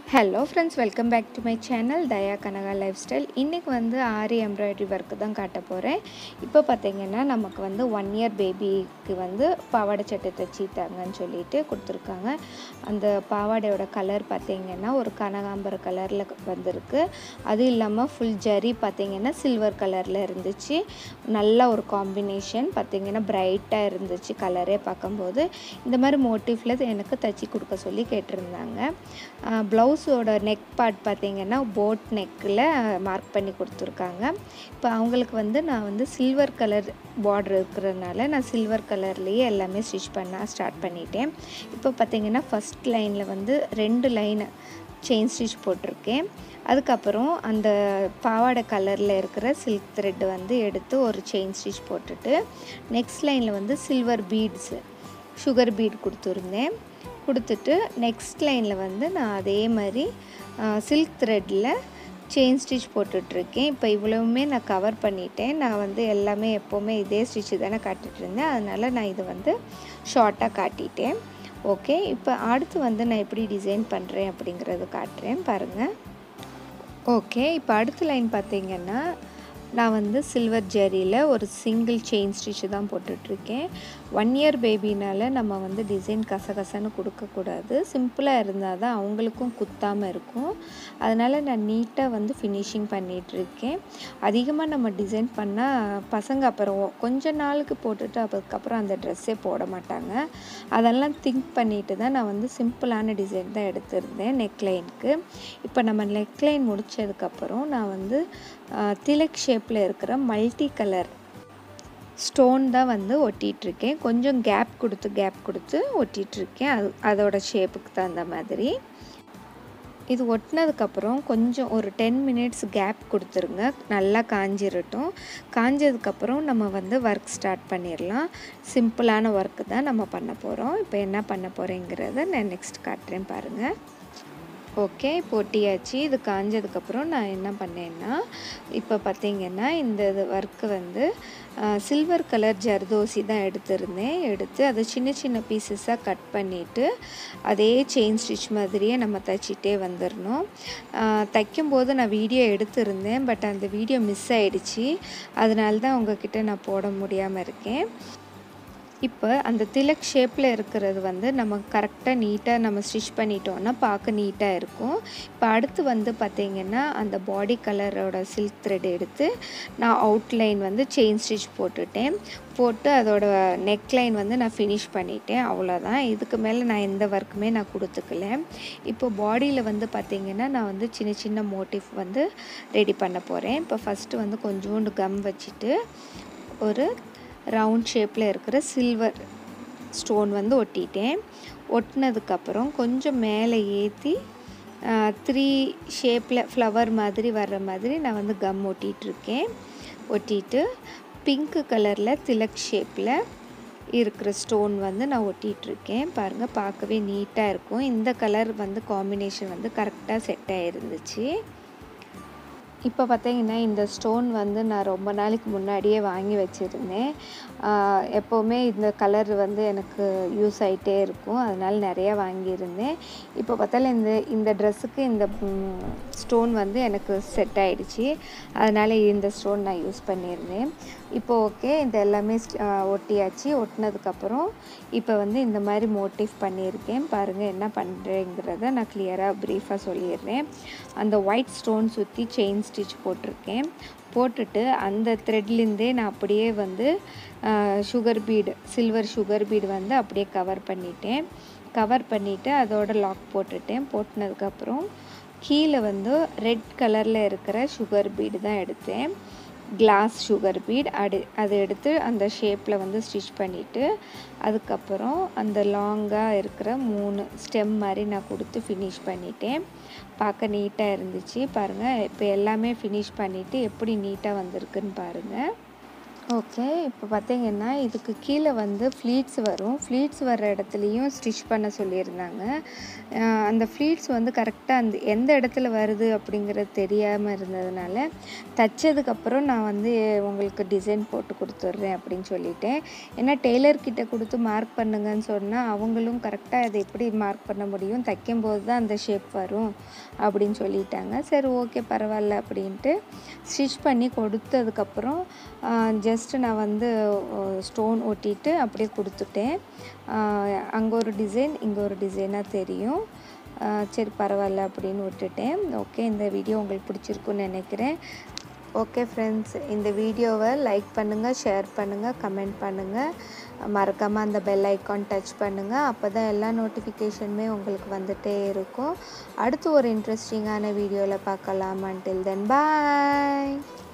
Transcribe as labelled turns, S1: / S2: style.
S1: hello friends welcome back to my channel Daya Kanaka life style இன்றைக்கி வந்து ஆரி embroidery work தான் காட்ட போகிறேன் இப்போ பார்த்தீங்கன்னா நமக்கு வந்து ஒன் இயர் பேபிக்கு வந்து பாவாடை சட்டை தைச்சிட்டாங்கன்னு சொல்லிட்டு கொடுத்துருக்காங்க அந்த பாவாடையோட கலர் பார்த்தீங்கன்னா ஒரு கனகாம்பர கலரில் வந்திருக்கு அது இல்லாமல் ஃபுல் ஜரி பார்த்தீங்கன்னா சில்வர் கலரில் இருந்துச்சு நல்ல ஒரு காம்பினேஷன் பார்த்தீங்கன்னா பிரைட்டாக இருந்துச்சு கலரே பார்க்கும்போது இந்த மாதிரி மோட்டிஃபில் எனக்கு தைச்சி கொடுக்க சொல்லி கேட்டிருந்தாங்க ப்ளவுஸோட நெக் பார்ட் பார்த்தீங்கன்னா போட் நெக்கில் மார்க் பண்ணி கொடுத்துருக்காங்க இப்போ அவங்களுக்கு வந்து நான் வந்து சில்வர் கலர் பார்டர் இருக்கிறதுனால நான் சில்வர் கலர்லேயே எல்லாமே ஸ்டிச் பண்ண ஸ்டார்ட் பண்ணிட்டேன் இப்போ பார்த்தீங்கன்னா ஃபஸ்ட் லைனில் வந்து ரெண்டு லைனு செயின் ஸ்டிச் போட்டிருக்கேன் அதுக்கப்புறம் அந்த பாவாடை கலரில் இருக்கிற சில்க் த்ரெட் வந்து எடுத்து ஒரு செயின் ஸ்டிச் போட்டுட்டு நெக்ஸ்ட் லைனில் வந்து சில்வர் பீட்ஸு சுகர் பீட் கொடுத்துருந்தேன் கொடுத்துட்டு நெக்ஸ்ட் லைனில் வந்து நான் அதே மாதிரி சில்க் த்ரெட்டில் செயின் ஸ்டிச் போட்டுட்ருக்கேன் இப்போ இவ்வளவுமே நான் கவர் பண்ணிட்டேன் நான் வந்து எல்லாமே எப்போவுமே இதே ஸ்டிச்சு தானே காட்டிகிட்டு இருந்தேன் அதனால் நான் இது வந்து ஷார்ட்டாக காட்டிட்டேன் ஓகே இப்போ அடுத்து வந்து நான் எப்படி டிசைன் பண்ணுறேன் அப்படிங்கிறத காட்டுறேன் பாருங்கள் ஓகே இப்போ அடுத்த லைன் பார்த்தீங்கன்னா நான் வந்து சில்வர் ஜெரியில் ஒரு சிங்கிள் செயின் ஸ்டிச்சு தான் போட்டுட்ருக்கேன் ஒன் இயர் பேபினால் நம்ம வந்து டிசைன் கசகசன்னு கொடுக்கக்கூடாது சிம்பிளாக இருந்தால் தான் அவங்களுக்கும் குத்தாமல் இருக்கும் அதனால் நான் நீட்டாக வந்து ஃபினிஷிங் பண்ணிகிட்ருக்கேன் அதிகமாக நம்ம டிசைன் பண்ணால் பசங்க அப்புறம் கொஞ்ச நாளுக்கு போட்டுட்டு அதுக்கப்புறம் அந்த ட்ரெஸ்ஸே போட மாட்டாங்க அதெல்லாம் திங்க் பண்ணிட்டு தான் நான் வந்து சிம்பிளான டிசைன் தான் எடுத்திருந்தேன் நெக்லைனுக்கு இப்போ நம்ம நெக்லைன் முடித்ததுக்கப்புறம் நான் வந்து திலக் ஷேப்பில் இருக்கிற மல்டி கலர் ஸ்டோன் தான் வந்து ஒட்டிகிட்ருக்கேன் கொஞ்சம் கேப் கொடுத்து கேப் கொடுத்து ஒட்டிகிட்ருக்கேன் அது அதோட ஷேப்புக்கு தகுந்த மாதிரி இது ஒட்டினதுக்கப்புறம் கொஞ்சம் ஒரு டென் மினிட்ஸ் கேப் கொடுத்துருங்க நல்லா காஞ்சிரட்டும் காஞ்சதுக்கப்புறம் நம்ம வந்து ஒர்க் ஸ்டார்ட் பண்ணிடலாம் சிம்பிளான ஒர்க்கு தான் நம்ம பண்ண போகிறோம் இப்போ என்ன பண்ண போகிறேங்கிறத நான் நெக்ஸ்ட் காட்டுறேன் பாருங்கள் ஓகே பொட்டியாச்சு இது காஞ்சதுக்கப்புறம் நான் என்ன பண்ணேன்னா இப்போ பார்த்தீங்கன்னா இந்த இது ஒர்க்கு வந்து சில்வர் கலர் ஜர்தோசி தான் எடுத்திருந்தேன் எடுத்து அதை சின்ன சின்ன பீசஸாக கட் பண்ணிவிட்டு அதே செயின் ஸ்டிச் மாதிரியே நம்ம தைச்சிட்டே வந்துடணும் தைக்கும்போது நான் வீடியோ எடுத்திருந்தேன் பட் அந்த வீடியோ மிஸ் ஆகிடுச்சி அதனால தான் உங்ககிட்ட நான் போட முடியாமல் இருக்கேன் இப்போ அந்த திலக் ஷேப்பில் இருக்கிறது வந்து நம்ம கரெக்டாக நீட்டாக நம்ம ஸ்டிச் பண்ணிட்டோன்னா பார்க்க நீட்டாக இருக்கும் இப்போ அடுத்து வந்து பார்த்திங்கன்னா அந்த பாடி கலரோட சில்க் த்ரெட் எடுத்து நான் அவுட்லைன் வந்து செயின் ஸ்டிச் போட்டுட்டேன் போட்டு அதோட நெக்லைன் வந்து நான் ஃபினிஷ் பண்ணிட்டேன் அவ்வளோதான் இதுக்கு மேலே நான் எந்த ஒர்க்குமே நான் கொடுத்துக்கல இப்போ பாடியில் வந்து பார்த்திங்கன்னா நான் வந்து சின்ன சின்ன மோட்டிவ் வந்து ரெடி பண்ண போகிறேன் இப்போ ஃபஸ்ட்டு வந்து கொஞ்சோண்டு கம் வச்சுட்டு ஒரு ரவுண்ட் ஷேப்பில் இருக்கிற சில்வர் ஸ்டோன் வந்து ஒட்டிட்டேன் ஒட்டினதுக்கப்புறம் கொஞ்சம் மேலே ஏற்றி த்ரீ ஷேப்பில் ஃப்ளவர் மாதிரி வர்ற மாதிரி நான் வந்து கம் ஒட்டிகிட்ருக்கேன் ஒட்டிட்டு பிங்க்கு கலரில் திலக் ஷேப்பில் இருக்கிற ஸ்டோன் வந்து நான் ஒட்டிகிட்ருக்கேன் பாருங்கள் பார்க்கவே நீட்டாக இருக்கும் இந்த கலர் வந்து காம்பினேஷன் வந்து கரெக்டாக செட் ஆகிருந்துச்சு இப்போ பார்த்தீங்கன்னா இந்த ஸ்டோன் வந்து நான் ரொம்ப நாளைக்கு முன்னாடியே வாங்கி வச்சுருந்தேன் எப்போவுமே இந்த கலர் வந்து எனக்கு யூஸ் ஆகிட்டே இருக்கும் அதனால் நிறையா வாங்கியிருந்தேன் இப்போ பார்த்தாலும் இந்த இந்த ட்ரெஸ்ஸுக்கு இந்த ஸ்டோன் வந்து எனக்கு செட் ஆகிடுச்சு அதனால் இந்த ஸ்டோன் நான் யூஸ் பண்ணியிருந்தேன் இப்போ ஓகே இது எல்லாமே ஒட்டியாச்சு ஒட்டினதுக்கப்புறம் இப்போ வந்து இந்த மாதிரி மோட்டிவ் பண்ணியிருக்கேன் பாருங்கள் என்ன பண்ணுறேங்கிறத நான் கிளியராக ப்ரீஃபாக சொல்லிடுறேன் அந்த ஒயிட் ஸ்டோன் சுற்றி செயின் ஸ்டிச் போட்டிருக்கேன் போட்டுட்டு அந்த த்ரெட்லேருந்தே நான் அப்படியே வந்து sugar bead silver sugar bead வந்து அப்படியே கவர் பண்ணிட்டேன் கவர் பண்ணிவிட்டு அதோட லாக் போட்டுட்டேன் போட்டினதுக்கப்புறம் கீழே வந்து ரெட் கலரில் இருக்கிற சுகர் பீடு தான் எடுத்தேன் கிளாஸ் சுகர் பீட் அடு அதை எடுத்து அந்த ஷேப்பில் வந்து ஸ்டிச் பண்ணிவிட்டு அதுக்கப்புறம் அந்த லாங்காக இருக்கிற மூணு ஸ்டெம் மாதிரி நான் கொடுத்து ஃபினிஷ் பண்ணிட்டேன் பார்க்க நீட்டாக இருந்துச்சு பாருங்கள் இப்போ எல்லாமே ஃபினிஷ் பண்ணிவிட்டு எப்படி நீட்டாக வந்திருக்குன்னு பாருங்கள் ஓகே இப்போ பார்த்தீங்கன்னா இதுக்கு கீழே வந்து ஃப்ளீட்ஸ் வரும் ஃப்ளீட்ஸ் வர்ற இடத்துலையும் ஸ்டிச் பண்ண சொல்லியிருந்தாங்க அஹ் அந்த ஃப்ளீட்ஸ் வந்து கரெக்டாக அந்த எந்த இடத்துல வருது அப்படிங்கிறது தெரியாமல் இருந்ததுனால தைச்சதுக்கப்புறம் நான் வந்து உங்களுக்கு டிசைன் போட்டு கொடுத்துட்றேன் அப்படின்னு சொல்லிட்டேன் ஏன்னா டெய்லர் கிட்ட கொடுத்து மார்க் பண்ணுங்கன்னு சொன்னால் அவங்களும் கரெக்டாக அதை எப்படி மார்க் பண்ண முடியும் தைக்கும்போது தான் அந்த ஷேப் வரும் அப்படின்னு சொல்லிட்டாங்க சரி ஓகே பரவாயில்ல அப்படின்ட்டு ஸ்டிச் பண்ணி கொடுத்ததுக்கப்புறம் ஜஸ்ட்டு நான் வந்து ஸ்டோன் ஒட்டிட்டு அப்படியே கொடுத்துட்டேன் அங்கே ஒரு டிசைன் இங்கே ஒரு டிசைனாக தெரியும் ஆஹ் சரி பரவாயில்ல அப்படின்னு விட்டுட்டேன் ஓகே இந்த வீடியோ உங்களுக்கு பிடிச்சிருக்குன்னு நினைக்கிறேன் ஓகே ஃப்ரெண்ட்ஸ் இந்த வீடியோவை லைக் பண்ணுங்கள் ஷேர் பண்ணுங்கள் கமெண்ட் பண்ணுங்கள் மறக்காமல் அந்த பெல் ஐக்கான் டச் பண்ணுங்கள் அப்போ தான் எல்லா நோட்டிஃபிகேஷனுமே உங்களுக்கு வந்துகிட்டே இருக்கும் அடுத்து ஒரு இன்ட்ரெஸ்டிங்கான வீடியோவில் பார்க்கலாம் until தென் பாய்